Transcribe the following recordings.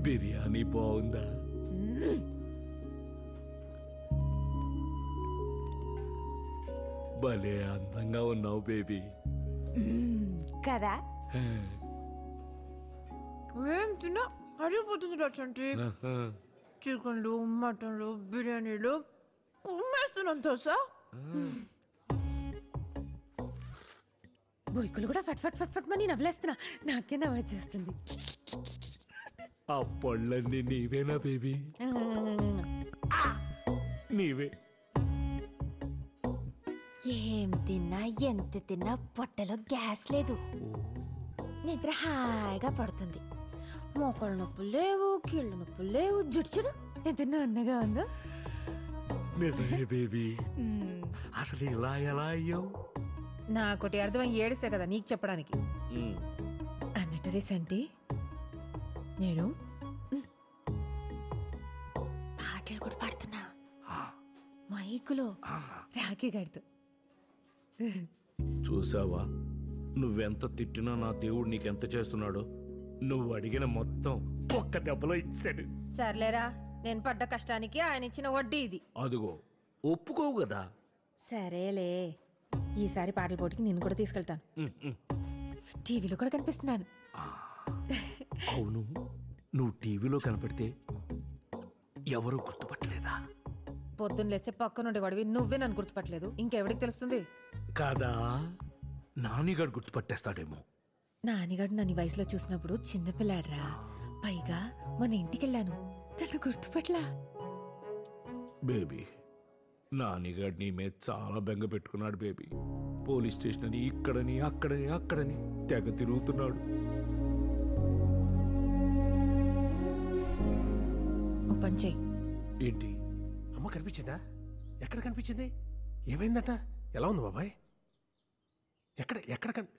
బిర్యానీ బాగుందా భలే అందంగా ఉన్నావు బేబీ కదా ఏం తిన్నా అడిగిపోతుంది రచంటి చికెన్లు మటన్లు బిర్యానీలు ఉమ్మేస్తున్నాను తెలుసా బొయ్కులు కూడా ఫట్ ఫట్ ఫట్ ఫట్ మని నవ్వులేస్తున్నా నాకే నవ్వు వచ్చేస్తుంది ఆ పళ్ళన్నీ నీవేనా బేబీ నీవే ఏం తిన్నా ఎంత తిన్నా పొట్టలో గ్యాస్ లేదు నిద్ర హాయిగా పడుతుంది మోకాళ్ళ నొప్పులు లేవు కీళ్ళ నొప్పులు లేవు జుట్టు చూడు ఎంత అన్నగా ఉందో నిజమే బేబీ అసలు ఇలా ఎలా అయ్యావు నాకొటి అర్థం ఏడిసే కదా నీకు చెప్పడానికి అన్నట్టు రీసెంటి నేను మ్, పాటలు కూడా పాడుతున్నా మైకులో రాఖీ గడుతూ చూసావా నువ్వెంత తిట్టినా నా దేవుడు నీకెంత చేస్తున్నాడో నువ్వు అడిగిన మొత్తం ఒక్క దెబ్బలో ఇచ్చాడు సర్లేరా నేను పడ్డ కష్టానికి ఆయన ఇచ్చిన వడ్డీ ఇది అదిగో ఒప్పుకోవు కదా సరేలే ఈసారి పాటల పోటీకి నేను కూడా తీసుకెళ్తాను ఉమ్, ఉమ్. టీవీలో కూడా కనిపిస్తున్నాను అవును నువ్వు టీవీలో కనపడితే ఎవరు గుర్తుపట్టలేదా పొద్దున్న లేస్తే పక్కనుండే వాడివి నువ్వే నన్ను గుర్తుపట్టలేదు ఇంకెవడికి తెలుస్తుంది కాదా నానిగాడు గుర్తుపట్టేస్తాడేమో నానిగాడు నన్ను ఈ వయసులో చూసినప్పుడు చిన్నపిల్లాడ్రా పైగా మన ఇంటికెళ్ళాను నన్ను గుర్తుపట్లా బేబీ నానిగాడు నీ మీద చాలా బెంగ పెట్టుకున్నాడు బేబీ పోలీస్ స్టేషన్ అని ఇక్కడని అక్కడని అక్కడని తెగ తిరుగుతున్నాడు ఓ పని చెయ్యి ఏంటి అమ్మ కనిపించిందా ఎక్కడ కనిపించింది ఏమైందట ఎలా ఉంది బాబాయ్ ఎక్కడ ఎక్కడ కన్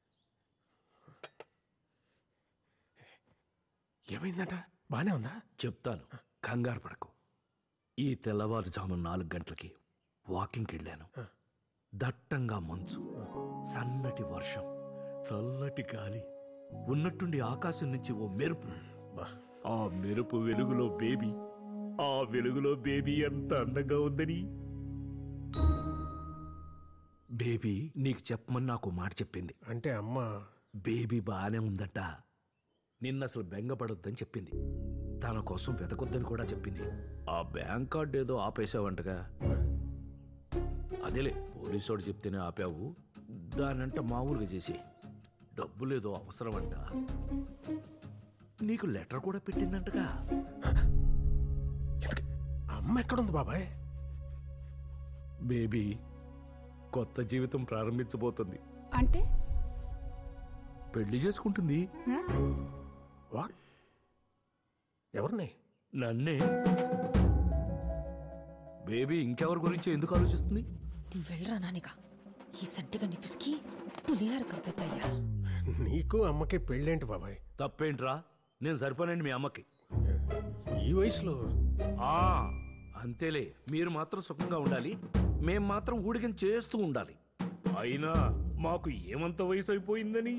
ఏమైందట బానే ఉందా చెప్తాను కంగారు పడకు ఈ తెల్లవారుజాము నాలుగు గంటలకి వాకింగ్కి వెళ్ళాను దట్టంగా మంచు సన్నటి వర్షం చల్లటి గాలి ఉన్నట్టుండి ఆకాశం నుంచి ఓ మెరుపు బా ఆ మెరుపు వెలుగులో బేబీ ఆ వెలుగులో బేబీ ఎంత అందంగా ఉందని బేబీ నీకు చెప్పమని నాకు మాట చెప్పింది అంటే అమ్మ బేబీ బాగానే ఉందట నిన్న అసలు బెంగపడొద్దని చెప్పింది తన కోసం వెతకొద్దని కూడా చెప్పింది ఆ బ్యాంక్ కార్డు ఏదో ఆపేసావంటగా అదేలే పోలీసోడు చెప్తేనే ఆపావు దానంట మామూలుగా చేసి డబ్బులేదో అవసరమంట నీకు లెటర్ కూడా పెట్టిందంటగా ఇంతకీ ఆ అమ్మ ఎక్కడుంది బాబాయ్ బేబీ కొత్త జీవితం ప్రారంభించబోతుంది అంటే పెళ్లి చేసుకుంటుంది వాట్ ఎవరిని నన్నే బేబీ ఇంకెవరి గురించి ఎందుకు ఆలోచిస్తుంది నువ్వు వెళ్ళరా నానిగా ఈ సంటిగా నిపిసికి పులిహార కలిపెత్తయ్యా నీకు అమ్మకి పెళ్ళేంటి బాబాయ్ తప్పేంట్రా నేను సరిపోనండి మీ అమ్మకి ఈ వయసులో ఆ అంతేలే మీరు మాత్రం సుఖంగా ఉండాలి మేం మాత్రం ఊడికం చేస్తూ ఉండాలి అయినా మాకు ఏమంత వయసు అయిపోయిందని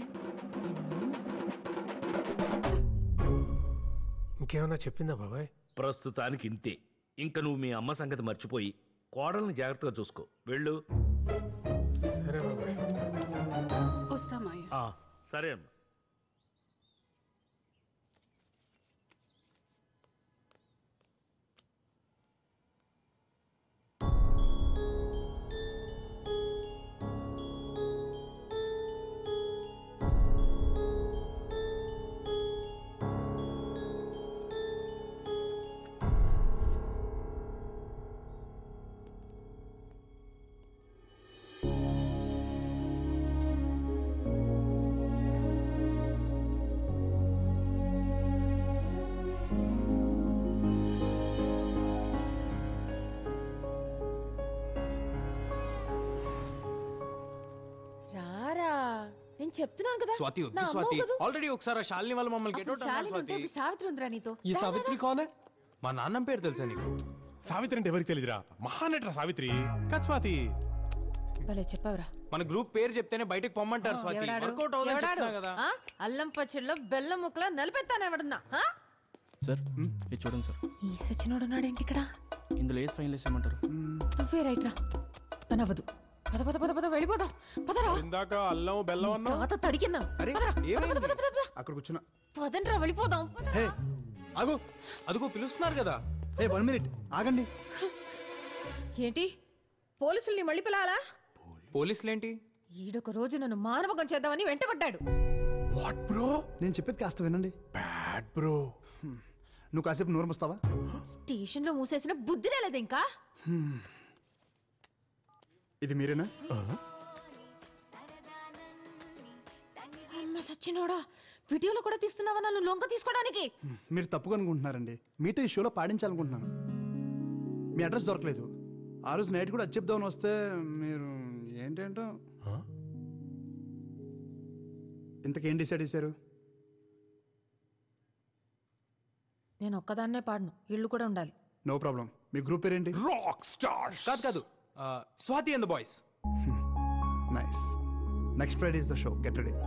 ఇంకేమైనా చెప్పిందా బాబాయ్ ప్రస్తుతానికి ఇంతే ఇంకా నువ్వు మీ అమ్మ సంగతి మర్చిపోయి కోడల్ని జాగ్రత్తగా చూసుకో వెళ్ళు సరే బాబాయ్ వస్తామాయ ఆ, సరే అమ్మ రారా నేను చెప్తున్నాను కదా స్వాతి నా వద్దు అమ్మో స్వాతి కదూ. ఆల్రెడీ ఒకసారి ఆ శాలిని వాళ్ళు మమ్మల్ని గెట్ అప్పుడు అవుట్ శాలిని ఉంటే స్వాతి ఇప్పుడు సావిత్రి ఉందిరా నీతో ఈ సావిత్రి కోనే మా నాన్నం పేరు తెలుసా నీకు సావిత్రి అంటే ఎవరికి తెలియదురా మహానటరా సావిత్రి కాదు స్వాతి భలే చెప్పావురా మన గ్రూప్ పేరు చెప్తేనే బయటకు పొమ్మంటారు స్వాతి ఎవడాడు? వర్కౌట్ అవుదని ఎవడాడు? చెప్తున్నా కదా ఆ? అల్లం పచ్చడిలో బెల్లం ముక్కలా నలిపెత్తాను ఎవడన్నా ఆ? సార్ ఇది చూడండి సార్ ఈ సచ్చినోడు ఉన్నాడేంటి ఇక్కడ ఇందులో ఏది ఫైనల్ వేసేయమంటారు నువ్వే రైట్ రా పని అవ్వదు పద పద పద పద వెళ్ళిపోదాం పదరా ఇందాక అల్లం బెల్లం నీ తాత తడికిన్నా అరే, పదరా, పద, ఏమైంది? పద, పద, పద, పద. అక్కడ కూర్చున్నా పదండ్రా వెళ్ళిపోదాం పద. హే ఆగు అదిగో పిలుస్తున్నారు కదా హే వన్ మినిట్ ఆగండి ఏంటి పోలీసుల్ని మళ్ళీ పిలాలా పోలీసులేంటి ఈడొక రోజు నన్ను మానవకం చేద్దామని వెంటబడ్డాడు వాట్ బ్రో నేను చెప్పేది కాస్త వినండి బ్యాడ్ బ్రో నువ్వు కాసేపు నోరు మూస్తావా స్టేషన్ లో మూసేసిన బుద్ధి రాలేదు ఇంకా ఇది మీరేనా అమ్మ సచ్చినోడా వీడియోలో కూడా తీస్తున్నావా నన్ను లొంగ తీసుకోవడానికి మీరు తప్పుగా అనుకుంటున్నారండి మీతో ఈ షోలో పాడించాలనుకుంటున్నాను మీ అడ్రస్ దొరకలేదు ఆ రోజు నైట్ కూడా అది చెప్దామని వస్తే మీరు ఏంటేంటో ఇంతకేం డిసైడ్ చేశారు నేను ఒక్కదాన్నే పాడను ఇల్లు కూడా ఉండాలి నో ప్రాబ్లం మీ గ్రూప్ పేరేంటి రాక్ స్టార్ కాదు కాదు ఆ, Swathi and the boys nice next Friday is the show get ready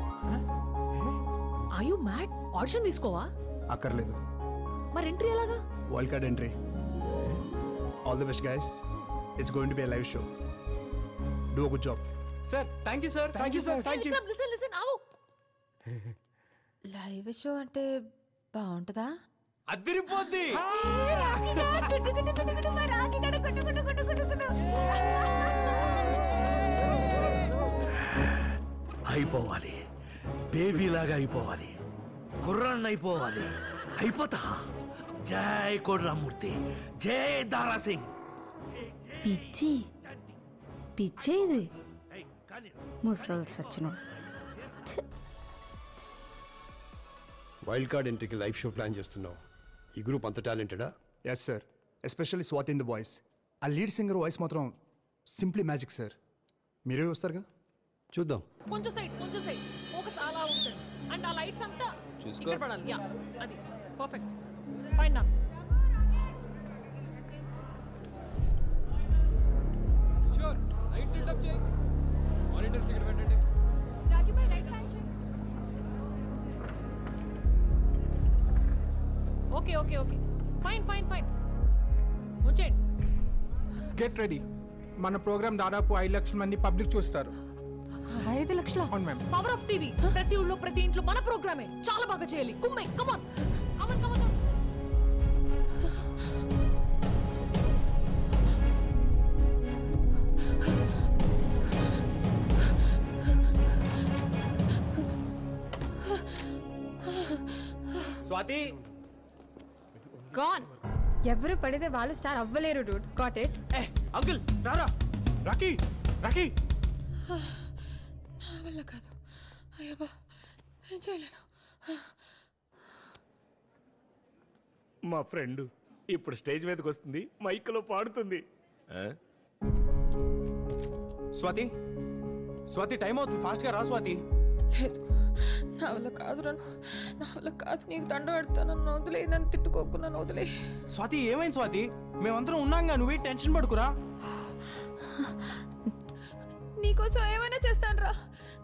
I you mad audition తీసుకోవా అక్కర్లేదు మరి ఎంట్రీ ఎలాగా wild card entry all the best guys it's going to be live show do good job sir thank you sir thank you sir thank you listen listen ఆవు live show అంటే బాగుంటుందా అదిరిపోద్ది అయిపోవాలి బేబీలాగా అయిపోవాలి కుర్రాన్ని అయిపోవాలి అయిపోతా జై కోడ్రామూర్తి జై దారా సింగ్ పిచ్చి పిచ్చే ఇది ఏయ్, కానీ ముసలి సచ్చిన వైల్డ్ కార్డ్ ఎంట్రీకి లైవ్ షో ప్లాన్ చేస్తున్నావు ఈ గ్రూప్ అంత టాలెంటెడా yes sir especially Swathi in the voice ఆ లీడ్ సింగర్ వాయిస్ మాత్రం సింప్లీ మ్యాజిక్ సార్ మీరే వస్తారుగా చూద్దాం కొంచెం సైడ్ కొంచెం సైడ్ ఫోకస్ అలా ఉంటుంది అండ్ ఆ లైట్స్ అంతా చూసుకో. ఇక్కడ పడాలి యా అది పర్ఫెక్ట్ ఫైన్ నా షూర్ లైట్ అప్ చేయి మానిటర్స్ ఇక్కడ పెట్టండి okay okay okay fine fine fine వచ్చేయండి గెట్ రెడీ మన ప్రోగ్రామ్ దాదాపు ఐదు లక్షల మంది పబ్లిక్ చూస్తారు ఐదు లక్షల అవును మ్యామ్ పవర్ ఆఫ్ టీవీ ప్రతి ఊళ్ళో ప్రతి ఇంట్లో మన ప్రోగ్రామే చాలా బాగా చేయాలి కుమ్మై కమాన్ కమన్ కమన్ స్వాతి గాన్ ఎవరు పడితే వాళ్ళు స్టార్ అవ్వలేరు డూడ్ గాట్ ఇట్ ఏ అంకుల్ రారా రాకీ రాకీ నా వల్ల కాదు అయ్యబ్బా నేను చేయలేను మా ఫ్రెండ్ ఇప్పుడు స్టేజ్ మీదకి వస్తుంది మైక్లో పాడుతుంది ఆ? స్వాతి స్వాతి టైం అవుతుంది ఫాస్ట్ గా రా స్వాతి లేదు నా వల్ల కాదు రను నా వల్ల కాదు నీకు దండ పెడతాను నన్ను వదిలే నన్ను తిట్టుకోకు నన్ను వదిలే స్వాతి ఏమైంది స్వాతి మేమందరం ఉన్నాంగా నువ్వే టెన్షన్ పడుకురా నీకోసం ఏమైనా చేస్తాను రా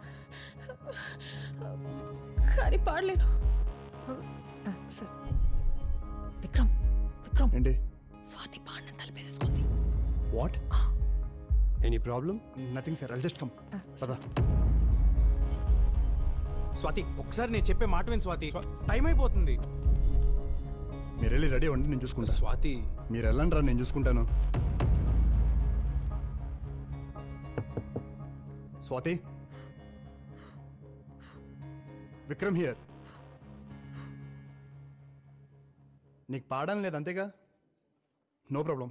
కానీ పాడలేను సరే విక్రమ్ విక్రమ్ ఏంటి స్వాతి పాడిన తలపేసేసుకుంది what any problem nothing sir అల్ జస్ట్ కమ్ పదా స్వాతి ఒకసారి నేను చెప్పే మాట విని స్వాతి టైం అయిపోతుంది మీరు వెళ్ళి రెడీ అవ్వండి నేను చూసుకుంటా స్వాతి మీరు వెళ్ళండి రా నేను చూసుకుంటాను స్వాతి విక్రమ్ హియర్ నీకు పాడడం లేదు అంతేగా నో ప్రాబ్లం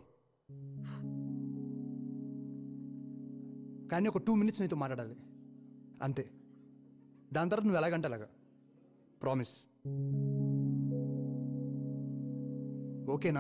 కానీ ఒక టూ మినిట్స్ నీతో మాట్లాడాలి అంతే దాని తర్వాత నువ్వు ఎలాగంటే అలాగా ప్రామిస్ ఓకేనా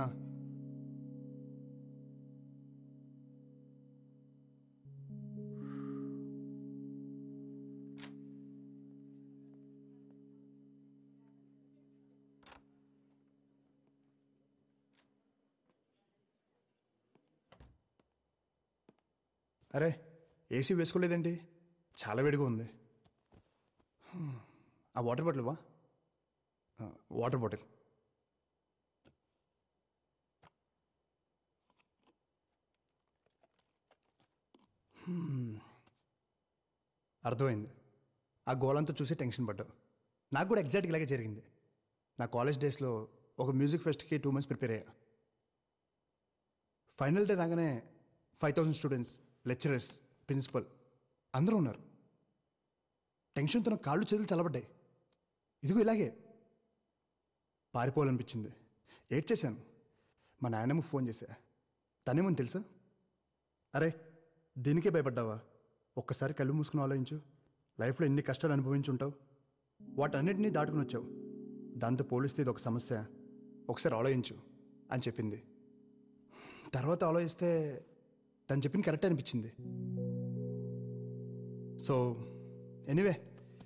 అరే ఏసీ వేసుకోలేదేంటి చాలా వేడిగా ఉంది హ్మ్. ఆ వాటర్ బాటిల్ వా ఆ, వాటర్ బాటిల్ హ్మ్. అర్థమైంది ఆ గోలంతా చూసి టెన్షన్ పడ్డావు నాకు కూడా ఎగ్జాక్ట్గా ఇలాగే జరిగింది నా కాలేజ్ డేస్లో ఒక మ్యూజిక్ ఫెస్ట్కి టూ మంత్స్ ప్రిపేర్ అయ్యా ఫైనల్ డే రాగానే five thousand students lecturers principal అందరూ ఉన్నారు టెన్షన్తో నా కాళ్ళు చేతులు చల్లబడ్డాయి ఇదిగో ఇలాగే పారిపోవాలనిపించింది ఏడ్ చేశాను మా నాయనమ్మ ఫోన్ చేశా తనేమని తెలుసా అరే దీనికే భయపడ్డావా ఒక్కసారి కళ్ళు మూసుకుని ఆలోచించు లైఫ్లో ఎన్ని కష్టాలు అనుభవించి ఉంటావు వాటన్నిటినీ దాటుకుని వచ్చావు దాంతో పోలిస్తే ఇది ఒక సమస్య ఒకసారి ఆలోచించు అని చెప్పింది తర్వాత ఆలోచిస్తే తను చెప్పింది కరెక్ట్ అనిపించింది సో ఎనీవే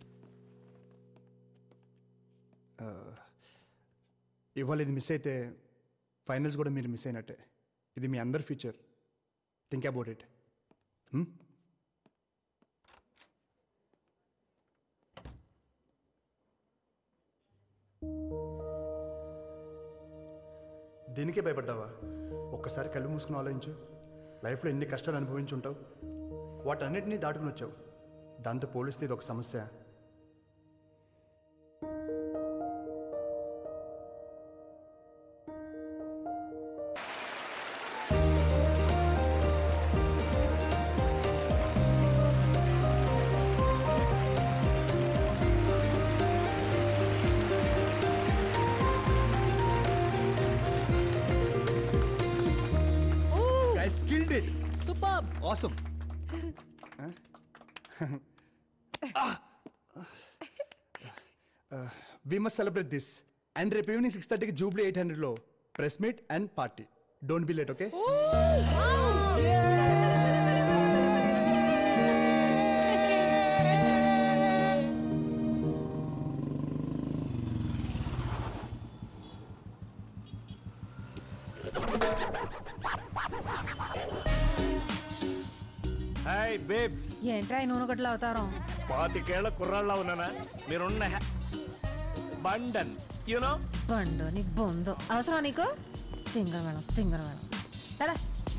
ఇవాళ ఇది మిస్ అయితే ఫైనల్స్ కూడా మీరు మిస్ అయినట్టే ఇది మీ అందరి ఫ్యూచర్ థింక్ అబౌట్ ఇట్ దీనికే భయపడ్డావా ఒక్కసారి కళ్ళు మూసుకుని ఆలోచించు లైఫ్లో ఎన్ని కష్టాలు అనుభవించి ఉంటావు వాటన్నిటినీ దాటుకుని వచ్చావు దాంతో పోలిస్తే ఇది ఒక సమస్య Guys, killed it. Super Awesome. We must celebrate this and రేపు ఈవినింగ్ సిక్స్ థర్టీకి జూబ్లీ ఎయిట్ హండ్రెడ్లో press meet and party don't be late okay hi babes ఏంట్రా ఈ నూనె గట్ల అవతారం పాతికేళ్ల కుర్రాళ్ళ ఉన్నానా మీరున్న హ్యా- బండన్ యూనో బండు నీ బొందు అవసరం నీకు తింగర మేడం తింగర మేడం కదా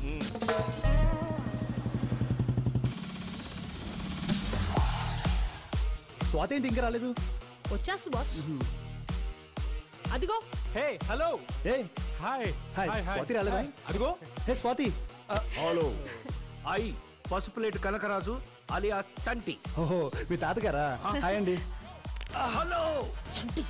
స్వాతి ఏంటి ఇంకా రాలేదు వచ్చేస్తుంది బాస్ అదిగో హే హలో ఏ హాయ్ హాయ్ స్వాతి రాలేదా అదిగో hey Swathi hello I Pasupuleti Kanakaraju alias Chanti ఓహో మీ తాతగారా హాయ్ అండి హలో చంటి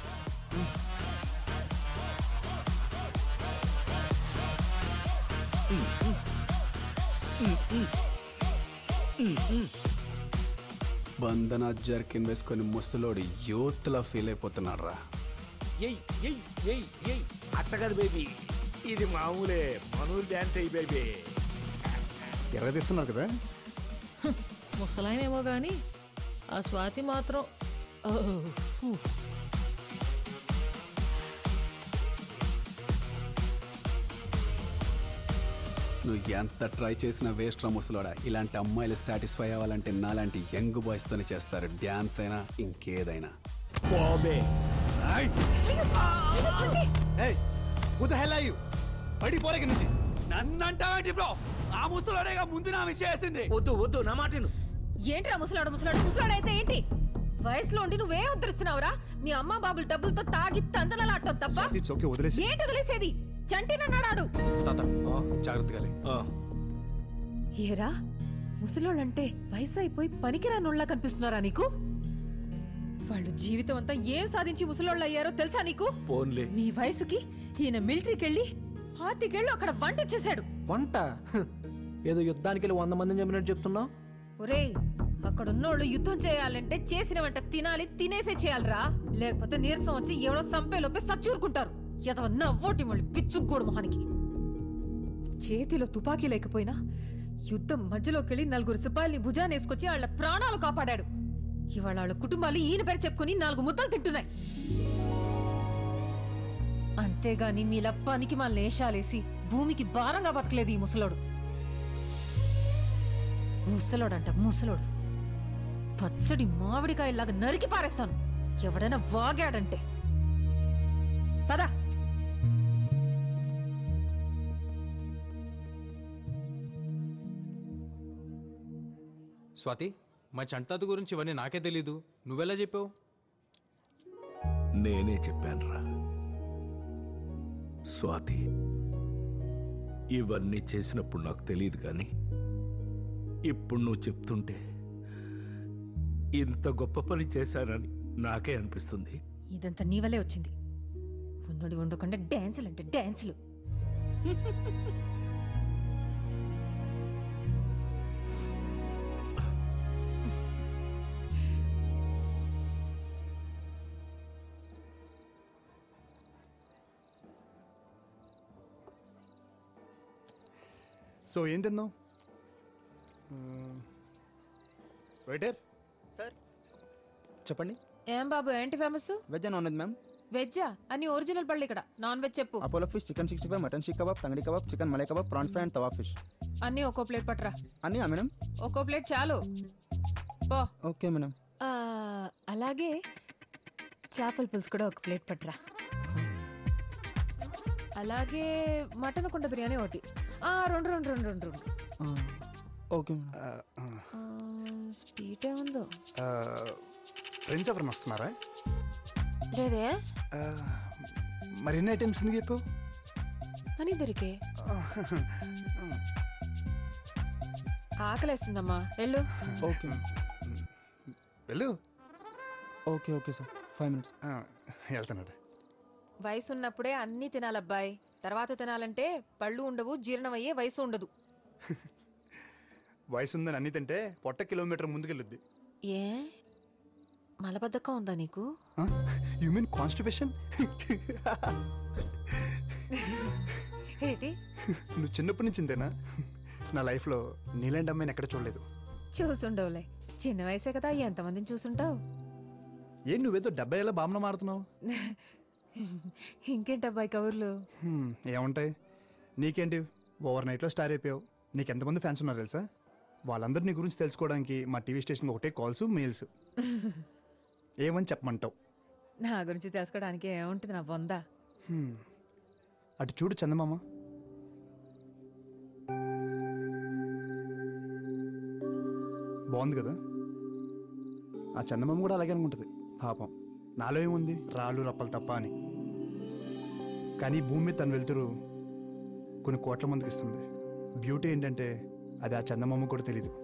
బంధన జర్కిన్ వేసుకొని ముసలోడు యూత్లా ఫీల్ అయిపోతున్నాడు రా ఎయ్ ఎయ్ ఎయ్ ఎయ్ అట్ట కాదు బేబీ ఇది మామూలే మనూరు డ్యాన్స్ అయ్యి బేబీ ఎర్ర తీస్తున్నారు కదా ముసలాయనేమో కానీ ఆ స్వాతి మాత్రం ఓ, ఫు. నువ్వు ఎంత ట్రై చేసినా వేస్ట్ రా ముసలోడా ఇలాంటి అమ్మాయిలు సాటిస్ఫై అవ్వాలంటే నాలాంటి యంగ్ బాయ్స్తోనే చేస్తారు డ్యాన్స్ అయినా ఇంకేదైనా బాబే hey who the hell are you బయటికి పోరే ఇక్కడి నుంచి నన్ను అంటావేంటి బ్రో ఆ ముసలోడేగా ముందు నా విషయం వద్దు వద్దు నా మాటను ఏంట్రా ముసలాడు ముసలాడు ముసలాడు అయితే ఏంటి వయసులో ఉండి నువ్వేం ఉద్ధరిస్తున్నావురా మీ అమ్మ బాబులు డబ్బులతో తాగి తందనలాడటం తప్ప ఇట్స్ ఓకే వదిలేసి ఏంటి వదిలేసేది చంటినన్నాడాడు తాత జాగ్రత్తగా లే. ఏరా ముసలోళ్ళంటే వయసు అయిపోయి పనికిరానోళ్ళ కనిపిస్తున్నారా నీకు వాళ్ళు జీవితం అంతా ఏం సాధించి ముసలోళ్ళు అయ్యారో తెలుసా నీకు పోన్లే నీ వయసుకి ఈయన మిలిటరీకి వెళ్ళి పాతికేళ్ళు అక్కడ వంట చేశాడు వంట హ్. ఏదో యుద్ధానికి వెళ్ళి వంద మందిని చంపినట్టు చెప్తున్నావు ఒరేయ్ అక్కడ ఉన్నోళ్ళు యుద్ధం చేయాలంటే చేసిన వంట తినాలి తినేసే చేయాలిరా లేకపోతే నీరసం వచ్చి ఎవడో సంపేలోపే సచ్చూరుకుంటారు ఎదవ నవ్వోటి మళ్ళీ పిచ్చుగోడు మొహానికి చేతిలో తుపాకీ లేకపోయినా యుద్ధం మధ్యలోకి వెళ్ళి నలుగురు సిపాయిల్ని భుజానేసుకొచ్చి వాళ్ళ ప్రాణాలు కాపాడాడు ఇవాళ వాళ్ళ కుటుంబాలు ఈయన పేరు చెప్పుకుని నాలుగు ముద్దలు తింటున్నాయి అంతేగాని మీలా పనికి మా లేషాలేసి భూమికి భారంగా బతకలేదు ఈ ముసలోడు ముసలోడంట ముసలోడు పచ్చడి మామిడికాయలాగా నరికి పారేస్తాను ఎవడైనా వాగాడంటే పద స్వాతి మా చంటాత గురించి ఇవన్నీ నాకే తెలీదు నువ్వెలా చెప్పావు నేనే చెప్పానురా స్వాతి ఇవన్నీ చేసినప్పుడు నాకు తెలియదు కానీ ఇప్పుడు నువ్వు చెప్తుంటే ఇంత గొప్ప పని చేశానని నాకే అనిపిస్తుంది ఇదంతా నీ వల్లే వచ్చింది ఉన్నోడి ఉండకుండా డ్యాన్సులు అంటే డ్యాన్సులు సో ఏం తిందాం వెయిటర్ సార్ చెప్పండి ఏం బాబు ఏంటి famous veg non veg ma'am వెజ్జా అని ఒరిజినల్ పళ్ళు ఇక్కడ నాన్ వెజ్ చెప్పు Apollo fish chicken sixty five mutton seekh kebab tangdi kebab chicken malai kebab prawns fry and tawa fish అన్నీ ఒక్కో ప్లేట్ పట్టరా అన్నీ మేడం ఒక్కో ప్లేట్ చాలు పో ఓకే మేడం ఆ, అలాగే చేపల పులుసు కూడా ఒక ప్లేట్ పట్టరా అలాగే మటన్ కుండ బిర్యానీ ఒకటి ఆ, రెండు రెండు రెండు రెండు రెండు ఓకే మేడం ఆ, స్వీట్ ఏముందో ఫ్రెండ్స్ ఎవరైనా వస్తున్నారా లేదే ఆ, మరి ఎన్ని ఐటమ్స్ ఎందుకు చెప్పావు అని దొరికే ఆకలేస్తుందమ్మా వెళ్ళు ఓకే వెళ్ళు okay okay sir five minutes వెళ్తున్నాడు వయసు ఉన్నప్పుడే అన్నీ తినాలబ్బాయి తర్వాత తినాలంటే పళ్ళు ఉండవు జీర్ణమయ్యే వయసు ఉండదు వయసు ఉందని అన్ని తింటే పొట్ట కిలోమీటర్ ముందుకెళ్ళుద్ది ఏ మలబద్ధకం ఉందా నీకు యు మీన్ కాన్స్టిపేషన్ ఏంటి నువ్వు చిన్నప్పటి నుంచి ఇంతేనా నా లైఫ్లో నీలాంటి అమ్మాయిని ఎక్కడ చూడలేదు చూసుండవులే చిన్న వయసే కదా ఎంతమందిని చూసుంటావు ఏం నువ్వేదో డెబ్బై ఏళ్ళ బామ్న మారుతున్నావు ఇంకేంటబ్బాయి కబుర్లు హ్మ్, ఏముంటాయి నీకేంటి ఓవర్ నైట్లో స్టార్ అయిపోయావు నీకు ఎంతమంది ఫ్యాన్స్ ఉన్నారు తెలుసా వాళ్ళందరూ నీ గురించి తెలుసుకోవడానికి మా టీవీ స్టేషన్కి ఒకటే కాల్స్ మెయిల్స్ ఏమని చెప్పమంటావు నా గురించి తెలుసుకోవడానికి ఏముంటుంది నా బొందా హ్మ్. అటు చూడు చందమామ బాగుంది కదా ఆ చందమామ కూడా అలాగే అనుకుంటుంది పాపం నాలో ఏముంది రాళ్ళు రప్పలు తప్ప అని కానీ ఈ భూమి మీద తను వెళ్తురు కొన్ని కోట్ల మందికి ఇస్తుంది బ్యూటీ ఏంటంటే అది ఆ చందమామ కూడా తెలీదు